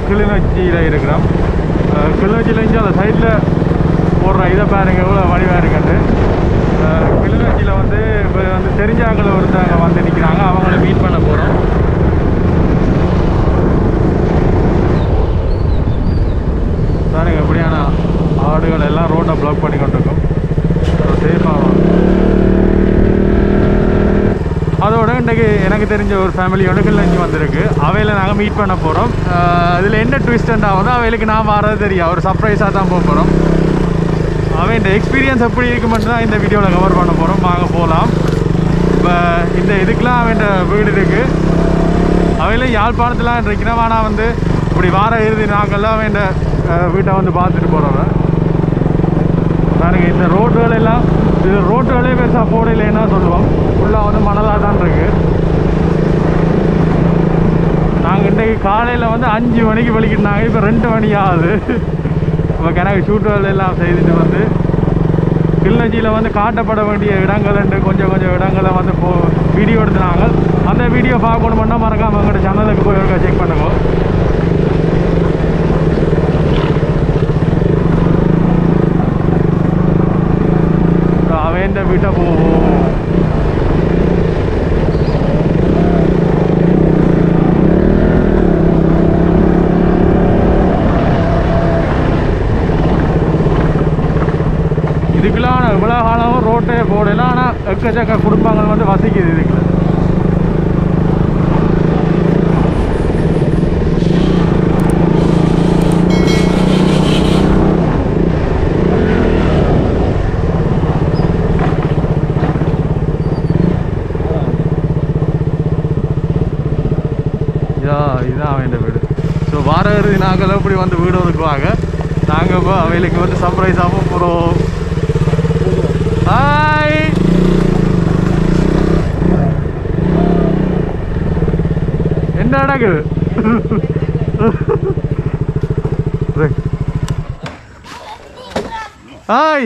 கிளிநொச்சியில் இருக்கிறோம் அஹ், கிளிநொச்சியில் இருந்து அந்த சைடில் போடுற இதை பாருங்க எவ்வளோ வடிவாக இருக்குன்ட்டு அஹ், கிளிநொச்சியில் வந்து இப்போ வந்து தெரிஞ்சாக்கள் ஒருத்தவங்க வந்து நிற்கிறாங்க அவங்கள மீட் பண்ண போகிறோம் பாருங்க எப்படியான ஆடுகள் எல்லாம் ரோட்டை பிளாக் பண்ணி கொண்டிருக்கும் சேஃபாக அதோட இன்றைக்கு எனக்கு தெரிஞ்ச ஒரு ஃபேமிலியோட கிள்ளஞ்சி வந்திருக்கு அவையில் நாங்கள் மீட் பண்ண போகிறோம் இதில் என்ன ட்விஸ்ட் ஆகுதோ அவைகளுக்கு நான் வர்றது தெரியும் ஒரு சர்ப்ரைஸாக தான் போக போகிறோம் அவன் இந்த எக்ஸ்பீரியன்ஸ் எப்படி இருக்கு மட்டும் தான் இந்த வீடியோவில் கவர் பண்ண போகிறோம் வாங்க போகலாம் இப்போ இந்த இதுக்கெலாம் அவன் வீடு இருக்குது அவையில யாழ்ப்பாணத்துலாம் இருக்கிறவன் ஆனால் வந்து இப்படி வார இறுதி நாங்கள்லாம் அவன் வீட்டை வந்து பார்த்துட்டு போகிறவன் பாருங்க இந்த ரோட்டுகள் எல்லாம் இது ரோட்டுகளே பெருசாக போடலைன்னா சொல்லுவோம் ஃபுல்லாக வந்து மணலாக தான் இருக்கு நாங்கள் இன்றைக்கு காலையில் வந்து அஞ்சு மணிக்கு வெளிக்கிட்டாங்க இப்போ ரெண்டு மணி ஆகுது இப்போ கணக்கு ஷூட்டுகள் எல்லாம் செய்துட்டு வந்து கிளிநொச்சியில் வந்து காட்டப்பட வேண்டிய இடங்கள் உண்டு கொஞ்சம் கொஞ்சம் இடங்களை வந்து போ வீடியோ எடுத்துனாங்க அந்த வீடியோ பார்க்கணுமென்னா மறக்காம எங்களோட சேனலுக்கு போய் ஒருக்கா செக் பண்ணுங்க அவன் வீட்டை போவோம் இதுக்கெல்லாம் இவ்வளோ காலமும் ரோட்டே போடல ஆனால் எக்கச்சக்க குடும்பங்கள் வந்து வசிக்குது இதுக்குள்ள யா இதுதான் அவன் வீடு ஸோ வார இறுதி நாங்கள் எப்படி வந்து வீடு ஒதுக்குவாங்க நாங்கள் இப்போ அவைகளுக்கு வந்து சர்ப்ரைஸாகவும் போகிறோம் ஹாய் என்ன நடக்குது ஹாய்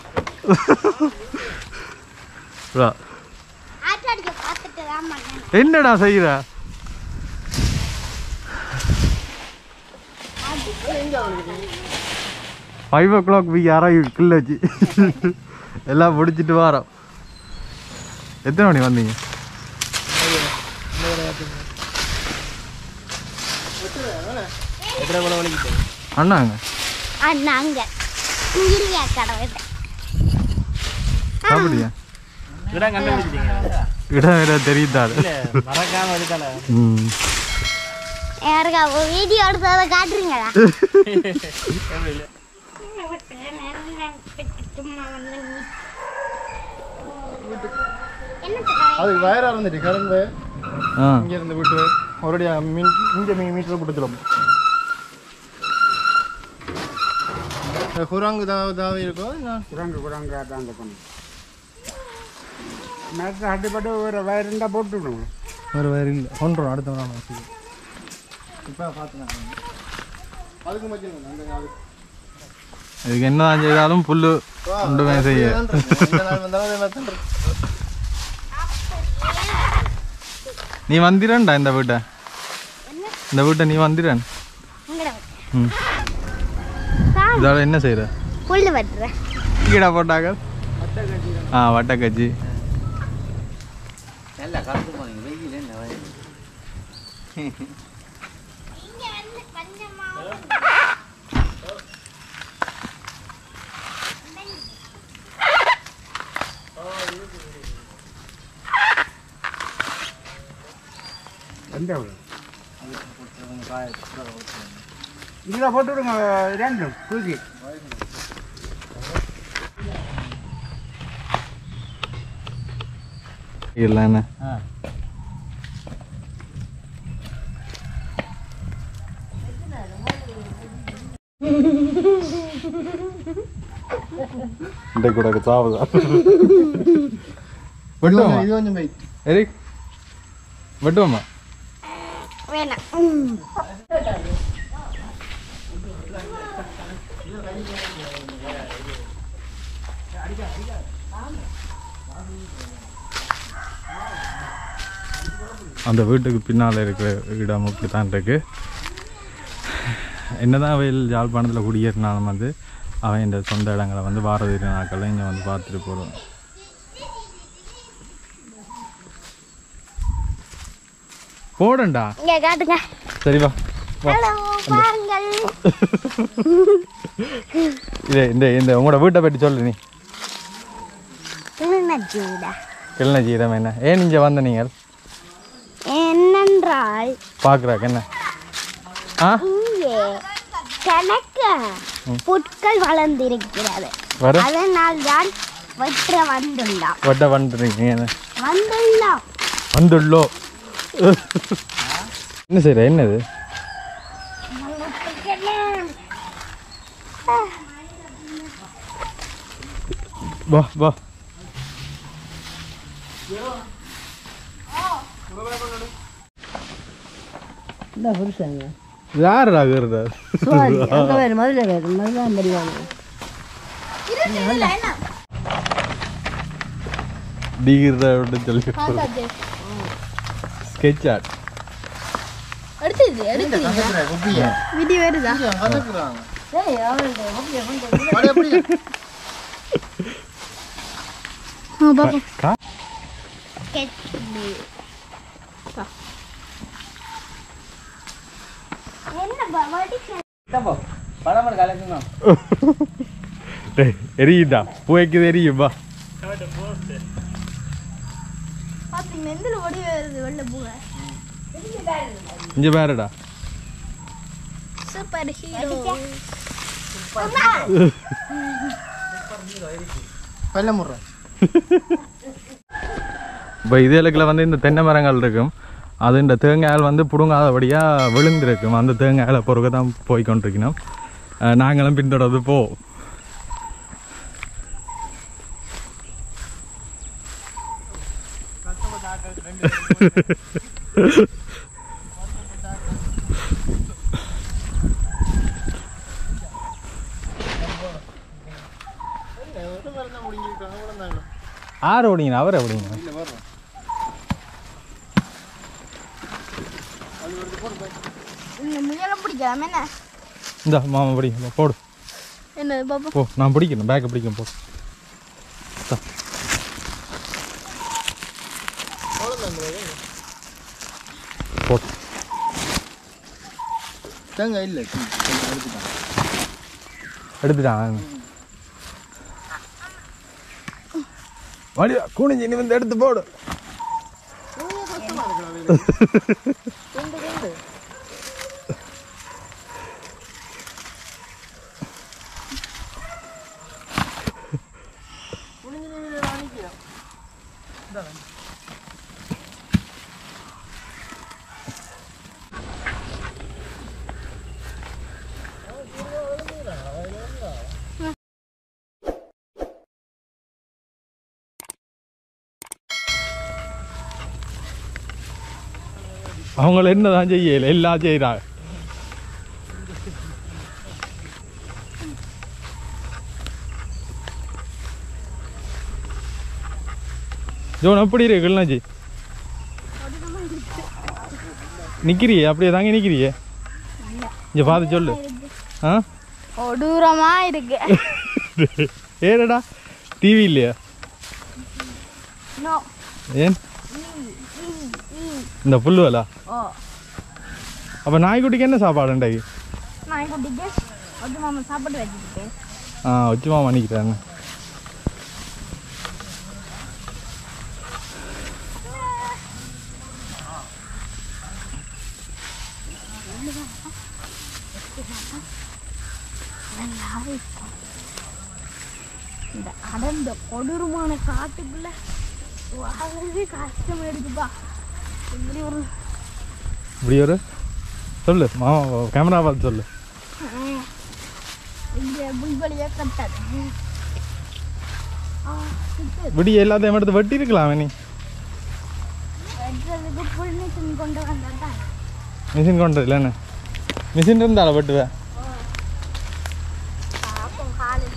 ஆட்டாடிக்க பார்த்துட்டு தான் பண்ணேன் என்னடா செய்கிற ஃபைவ் ஓ கிளாக் வி யாராவது கிள்ளச்சு எல்லாம் முடிச்சிட்டு வரோம் எத்தனை மணி வந்தீங்க அண்ணாங்க அண்ணாங்க இங்கிலியா கடவுள் சாப்பிடுங்க இடம் கண்டுபிடிச்சிட்டீங்க இடம் வேற தெரியுதாரு இல்ல மறக்காம இருக்கால ம் யாருக்கா வீடியோ எடுத்ததை காட்டுறீங்களா எப்படி இல்ல அது வயரா இருந்துட்டு கரண்ட் வயர் ஆ இங்க இருந்து விட்டு ஒரேடியா மீன் இங்க மீ மீட்டர் பிடிச்சிடும் குரங்கு தாவ தாவ இருக்கும் குரங்கு குரங்கு அதான் இருக்கணும் நேரத்தில் அடிப்பட்டு ஒரு வயர் இருந்தால் போட்டு விடுவோம் ஒரு வயர் இல்லை கொண்டுரும் அடுத்த நாள் இப்போ பார்த்து அதுக்கு மத்தியம் அந்த அதுக்கு இதுக்கு என்னதான் செய்தாலும் புல்லு ஒன்றுமே செய்ய இந்த நாள் வந்தாலும் அதே மாதிரி தான் இருக்கும். நீ வந்திரன்டா இந்த வீட்டை இந்த வீட்டை நீ வந்திரன் ம் இதால என்ன செய்யற புல்லு வெட்டுறேன் கீழே போட்டாங்க ஆ வட்டக்கச்சி எந்த விடு இதில் போட்டு விடுங்க ரெண்டும் தூக்கி இல்லை என்ன இந்த கூட சாவுதா இது கொஞ்சம் இது கொஞ்சம் வெயிட் எரிக் வெட்டுவோமா வேணாம் அந்த வீட்டுக்கு பின்னால் இருக்கிற இடம் அப்படி தான் இருக்கு என்னதான் அவையில் யாழ்ப்பாணத்தில் குடியேறினாலும் வந்து அவன் இந்த சொந்த இடங்களை வந்து வாரது நாட்களில் இங்கே வந்து பார்த்துட்டு போகிறோம் போடண்டா இங்க காட்டுங்க சரி வா வா ஹலோ பாருங்கள் இது இந்த இந்த உங்களோட வீட்டை பற்றி சொல்லு நீ கிளிநொச்சியில கிளன ஜீரம் என்ன ஏன் இங்கே வந்த நீங்கள் என்னென்றால் பார்க்குறாக்கு என்ன ஆ இங்கே கணக்க புட்கள் வளர்ந்திருக்கிறது வர அதனால் தான் வெற்ற வந்துள்ளாம் வட்ட வந்துருக்கீங்க என்ன வந்துள்ளாம் வந்துள்ளோ என்ன செய்யற என்னது வா வா இந்த புருஷங்க யார் ஆகுறது சுவாரி அங்கே வேறு மதுரை வேறு மதுதான் தெரியாமல் டிகிரி அப்படின்னு சொல்லி ஸ்கெட்ச் ஆர்ட் விதி வருதா கலக்குறாங்க ஏய் அவள்கிட்ட ஓகே மழை எப்படி கா என்ன வடிக்க பழமன் கலக்குங்க டேய் எரியுதா பூவைக்கு எரியும் வா பாத்தீங்க எந்திர ஒடி வருது வெள்ள பூவை இங்கே பாருடா சூப்பர் ஹீரோ வெள்ள முறை இப்போ இது இலக்கில் வந்து இந்த தென்னை மரங்கள் இருக்கும் அது இந்த தேங்காயில் வந்து பிடுங்காதபடியாக விழுந்திருக்கும் அந்த தேங்காயில பொறுக்க தான் போய் கொண்டிருக்கணும் அஹ் நாங்களும் பின்தொடர்ந்து போ ஆறு ஓடிங்க அவர் ஓடிங்க இந்த முயலம் பிடிக்காம என்ன இந்த மாமா பிடிங்க போடு என்னது பாப்பா போ நான் பிடிக்கணும் பேக்கை பிடிக்கணும் போ இந்தா. போடு தேங்காய் இல்லை எடுத்துட்டான் வடிவா குனிஞ்சு நீ வந்து எடுத்து போடு அவங்கள என்னதான் செய்யல எல்லாம் செய்கிறாங்க ஜோன் எப்படி இருக்கு கிள்ளாச்சி நிக்கிறியே அப்படியே தாங்க நிக்கிறியே இங்க பார்த்து சொல்லு ஆ கொடூரமா இருக்கு ஏடா டிவி இல்லையா நோ ஏன் இந்த புல்லுவலா ஓ அப்போ நாய்க்குட்டிக்கு என்ன சாப்பாடு இன்றைக்கு நான் குட்டிக்கு அது மாமா சாப்பாடு வச்சுக்கிட்டேன் ஆ வச்சுமா பண்ணிக்கிட்டேன் இந்த அடர்ந்த கொடூரமான காட்டுக்குள்ள வாழ்றது கஷ்டம் இருக்குப்பா இப்படி ஒரு இப்படி ஒரு சொல்லு மாமா கேமரா பார்த்து சொல்லு இப்படி புல்பலியா கட்டாது ஆ, இது விடிய எல்லாத்தையும் எடுத்து வெட்டி இருக்கலாம் நீ வெட்டுறதுக்கு புல் மிஷின் கொண்டு வந்தாதான் மிஷின் கொண்டு இல்லைண்ணே மிஷின் இருந்தால வெட்டுவேன் பாப்போம் காலையில்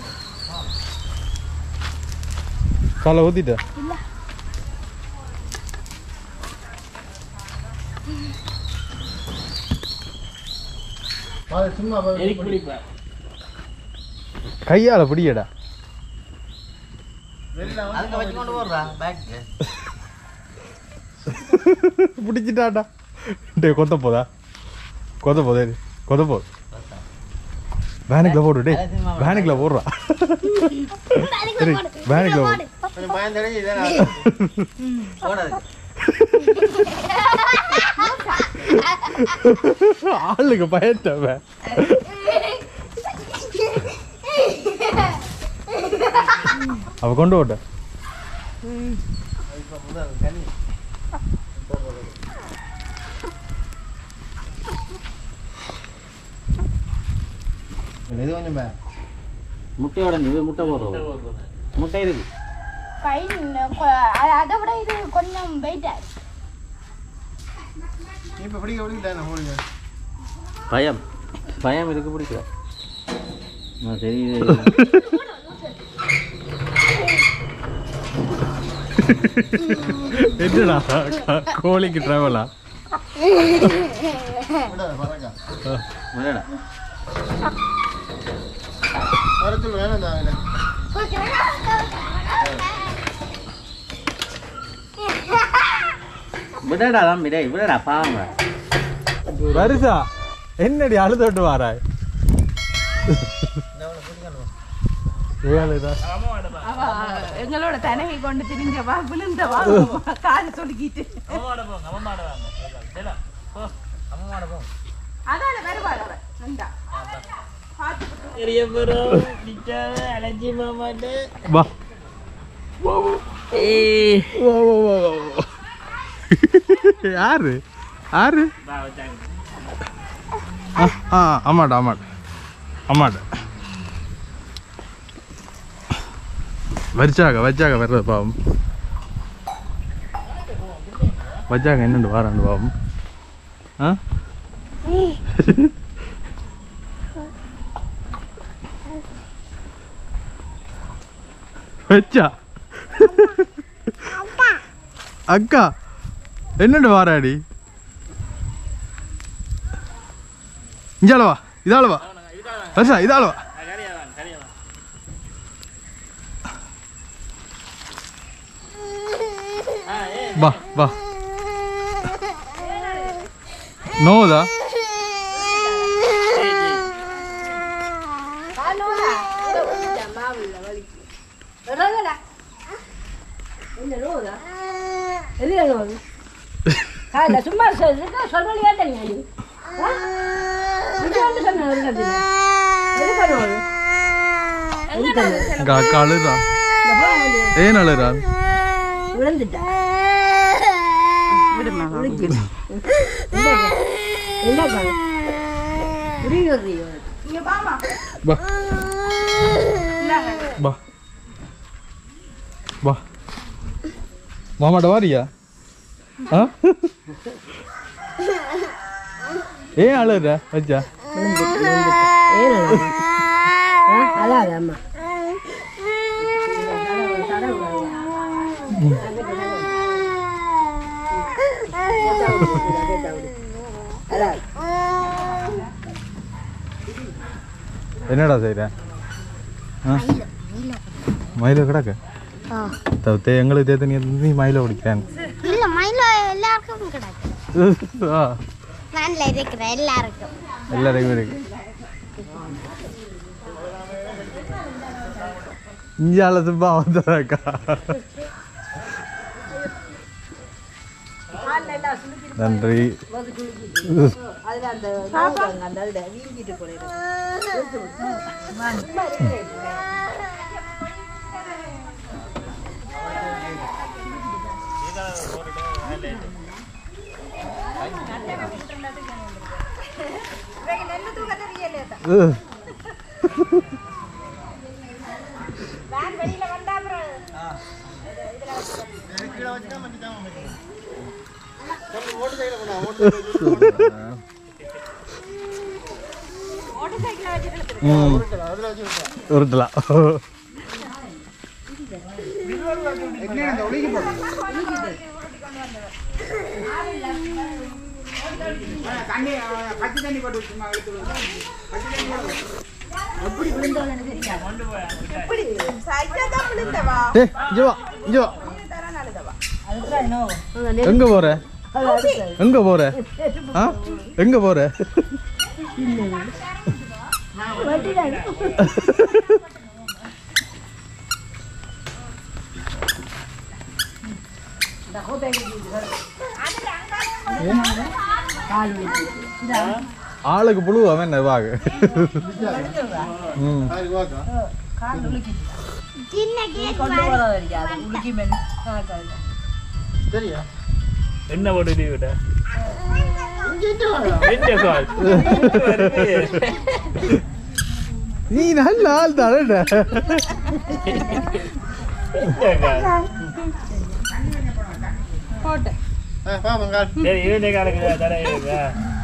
காலை ஊற்றிட்ட இல்ல அது சும்மா எரிக்கு பிடிப்பேன் கையால பிடியடா அதுக்கு வச்சு கொண்டு போடுறா பேக்கு பிடிச்சிட்டாடா டே கொத்த போதா கொத்த போதே கொத்த போது வேனுக்குள்ள போடு டே வேனுக்குள்ள போடுறா சரி வேனுக்குள்ள போடு கொஞ்சம் பயம் தெரிஞ்சு இதான் போடாது ஆளுக்கு பயட்டவன் அவ கொண்டு ஓட்ட இது கொஞ்சம் பே முட்டை உடஞ்சி முட்டை போடுறோம் முட்டை இருக்கு கை கொ- அ- அதை விட இது கொஞ்சம் வெயிட்டா நீ இப்போ பிடிக்க பிடிக்கிட்டேன் போடுங்க பயம் பயம் இருக்கு பிடிக்கல ஆ, சரி இது என்னடா கோழிக்கு டிராவலா விடாத பறக்கா விடடா வர சொல்லு வேணாம் தான் இல்லை விடடா தான் விடை விடடா பாவங்க வருசா என்னடி அழுதோட்டு வாராய் ஏழுதா எங்களோட தனகை கொண்டு திரிஞ்சவா விழுந்தவா காது சொல்லிக்கிட்டு அதான வருவாள் அவ நந்தா வா வா, வா, வா, வா, வா. யாரு யாரு ஆ, ஆ ஆமாடா ஆமாடா ஆமாடா வச்சாக வச்சாக வர்றது பாவம் வச்சாக என்னண்டு வாராண்டு பாவம் ஆ வச்சா அக்கா என்னண்டு வாராடி இஞ்சாலவா இதாலவா வருஷா இதாலவா வா வா நோதா எதுல நோவு காலைல சும்மா சொல்லிருக்க சொல்லியா தெரியும் இது வந்து சொன்ன ஒரு கதை எதுக்கு நோவு எதுக்கு நோவு? இங்க அக்கா அழுதா இந்த போக வேண்டியது ஏன் அழுறா விழுந்துட்டா விழுக்கு. என்னக்கா? புரியுது இங்க பாமா வா வா வா மாமாட்ட வாரியா ஆ ஏன் அழுற வச்சா ஏன் அழகு? ஆ, அழாத அம்மா அழாது என்னடா செய்ற ஆ? மயில கிடக்க தவிர்த்து எங்களுக்கு தேர்த்து நீ நீ மயில பிடிக்கிறேன் இல்ல மயில எல்லாருக்கும் கிடைக்கும் ஆ வேன்ல இருக்கிற எல்லாருக்கும் எல்லாருக்கும் இருக்கு இஞ்சால சும்மா வந்துடுறக்கா நன்றி அதுல அந்த நோக்கம் அந்த அதுல வீங்கிட்டு போயிடும் உஹ். கீழே வச்சுட்டா மட்டும் தான் ஓட்டு சைடில் போனா ஓட்டு ம் அதில் வச்சு விட்டா உருட்டலாம் தண்ணி அஹ், பச்சை தண்ணி போட்டு சும்மா எடுத்து விடுங்க. பச்சை தண்ணி போட்டு இப்படி சையாதான் விழுந்தவா டேய் இங்க வா இங்க வா எங்க போற எங்க போற ஆ எங்க போற ஆளுக்கு புழு அவன் என்ன வாகு ம் அதுக்கு வாக்கா சின்ன கேக் சரியா என்ன போட்டு நீ விட்ட என்ன கால் நீ நல்ல ஆள் தானே என்ன கால் ஆ பாப்பங்க சரி இவனே காலக்கு தர இருக்கா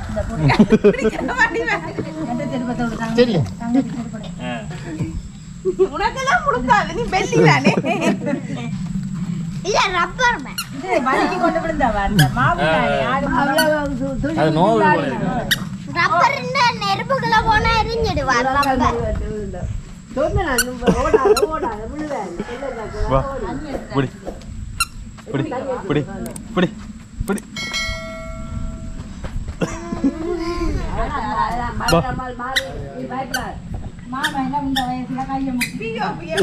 சரியா உனக்கெல்லாம் முழுக்காது நீ பெல்லி தானே இல்ல ரப்பர் மேன் அது நோவு போல இருக்கு ரப்பர் நெருப்புக்குள்ள போனா எரிஞ்சிடுவார் ரப்பர் வா பிடி பிடி பிடி பிடி பிடி வா பியோ பியோ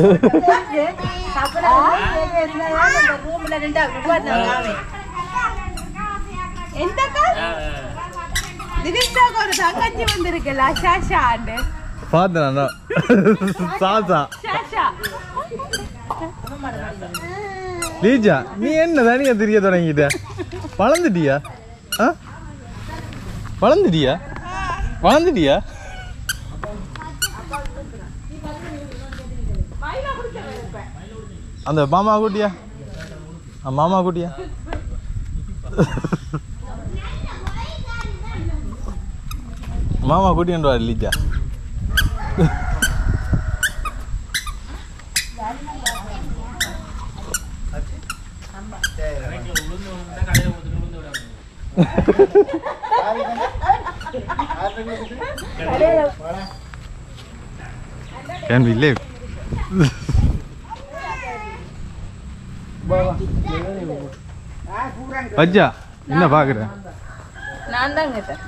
எந்த கால் தினிஷாக்கு ஒரு தங்கச்சி வந்திருக்குல்ல ஷாஷாண்டு பார்த்தேன் சாசா ஷாஷா லீஜா நீ என்ன தனியா தெரிய தொடங்கிட்ட வளர்ந்துட்டியா ஆ வளர்ந்துட்டியா வளர்ந்துட்டியா அந்த மாமா குட்டியா ஆ, மாமா குட்டியா மாமா குட்டின்றா லீஜா Can we live? பஜ்ஜா என்ன பாக்குற நான் தான் கேட்டேன்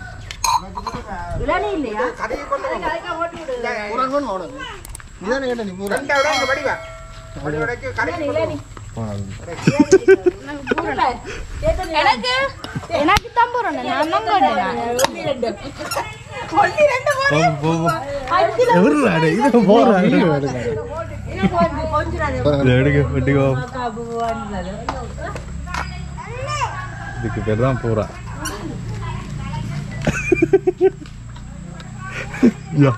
கடையை கொண்டு போங்க. பூரா வேணும் உனக்கு நீதானே கேட்ட நீ பூரா ரெண்டை விட இங்க வடிவா. வடி வடைக்கு கடைக்கு கொண்டு போங்க. எனக்கு எனக்கு தான் போறேன் நான் தான் கேட்டேன் கொல்லி ரெண்டு போ, போ, போ. எவருடா டேய்? இது போறா இதை எடுக்க எடுக்க இதுக்கு பேர் தான் போறா யா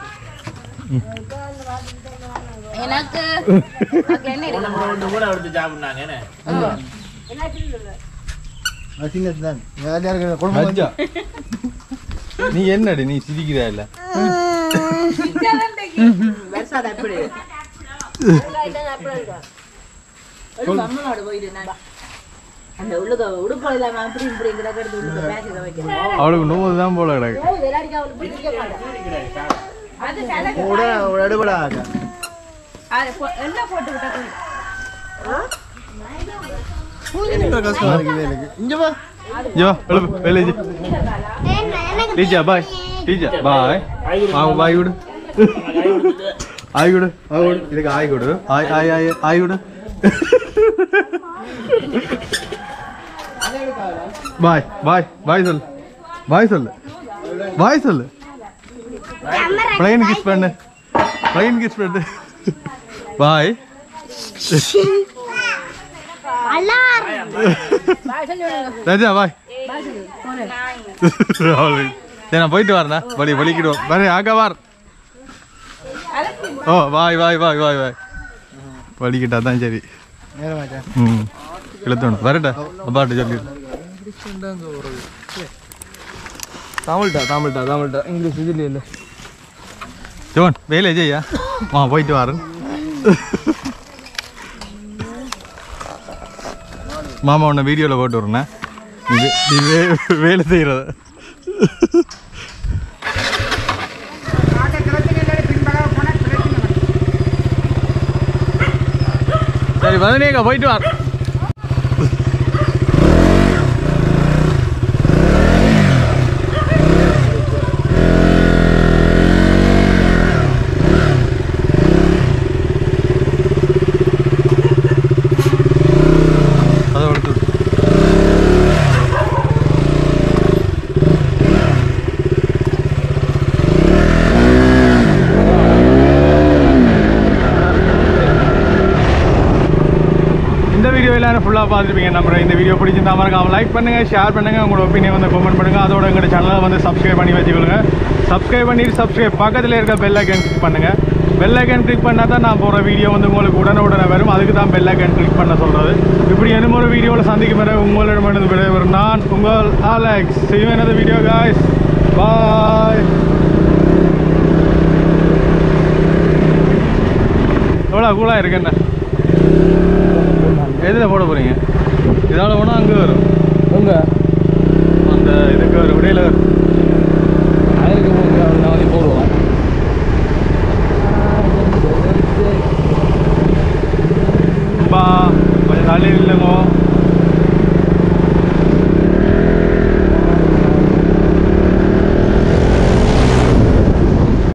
எனக்கு ஒன்று கூட எடுத்து சாப்பிட்னாங்க என்ன அது சின்னது தான் யார் யாருக்கு குழம்பு மஜ்ஜா நீ என்னடி நீ சிரிக்கிறா இல்ல அந்த உள்ளுக்க உடுப்பு இல்லாம அப்படி இப்படி கிடக்கிறது உள்ளுக்க பேக் இதை வைக்கணும் அவளுக்கு நோவு தான் போல கிடக்கு விளையாடிக்க அவளுக்கு பிடிக்க மாட்டேன் அது கலக்கு கூட ஒரு எடுபடா ஆக்கா அது பொ- எண்ணெய் போட்டு விட்டா கஷ்டமா இருக்குது எனக்கு இங்க வா யோ எழுப்பு வெளியே டீச்சா பாய் டீச்சா பாய் ஆ பாய் விடு ஆய் விடு ஆய் விடு இதுக்கு ஆய் கொடு ஆய் ஆய் ஆய் ஆய் விடு பாய் பாய் பாய் சொல்லு பாய் சொல்லு பாய் சொல்லு பிளைன் கிஸ் பண்ணு பிளைன் கிஸ் பண்ணு பாய் அலாரம் ராஜா பாய் அவளுக்கு சரி நான் போயிட்டு வரேண்ணா வலி வலிக்கிடுவோம் வரேன் ஆக வார் ஓ வாய் வாய் வாய் வாய் வாய் வலிக்கிட்டா தான் சரி நேரமாச்சா ம் இழுத்தணும் வரட்டா அப்பாட்ட சொல்லி தமிழ்டா தமிழ்டா தமிழ்டா இங்கிலீஷ் இதுல இல்லை ஜோன் வேலை ஜெய்யா வா போயிட்டு வரேன் மாமா உன்னை வீடியோவில் போட்டு வரேண்ணா நீ வே- நீ வே வேலை செய்கிறத ஆட்டை திறத்துக்கு இல்லாட்டி பின்பக்கம் போனால் பிரச்சனை வரும். சரி வதனேக்கா போயிட்டு வா அதை எடுத்து விடு. இந்த வீடியோ எல்லாரும் ஃபுல்லாக பார்த்துருப்பீங்க நம்புறேன் இந்த வீடியோ பிடிச்சிருந்தா மறக்காம லைக் பண்ணுங்க ஷேர் பண்ணுங்க உங்களோட ஒப்பீனியன் வந்து கமெண்ட் பண்ணுங்க அதோட எங்களோட சேனலை வந்து சப்ஸ்கிரைப் பண்ணி வச்சுக்கொள்ளுங்க சப்ஸ்கிரைப் பண்ணிட்டு சப்ஸ்கிரைப் பக்கத்தில் இருக்க பெல் ஐக்கன் கிளிக் பண்ணுங்க பெல் ஐக்கன் கிளிக் பண்ணால் தான் நான் போகிற வீடியோ வந்து உங்களுக்கு உடனுடனே வரும் அதுக்கு தான் பெல் ஐக்கன் கிளிக் பண்ண சொல்கிறது இப்படி என்ன ஒரு வீடியோவில் சந்திக்கும் வரை உங்களிடமிருந்து விடைபெறும் நான் உங்கள் அலெக்ஸ் செய்வேன் எனது வீடியோ காய்ஸ் பாய் எவ்வளோ கூலாக இருக்கு என்ன எதில் போட போகிறீங்க இதால் போனால் அங்கே வரும் உங்க அந்த இதுக்கு வரும் விடையில் வரும் அதுக்கு நான் வந்து போடுவோம் பா கொஞ்சம் தள்ளி இல்லைங்கோ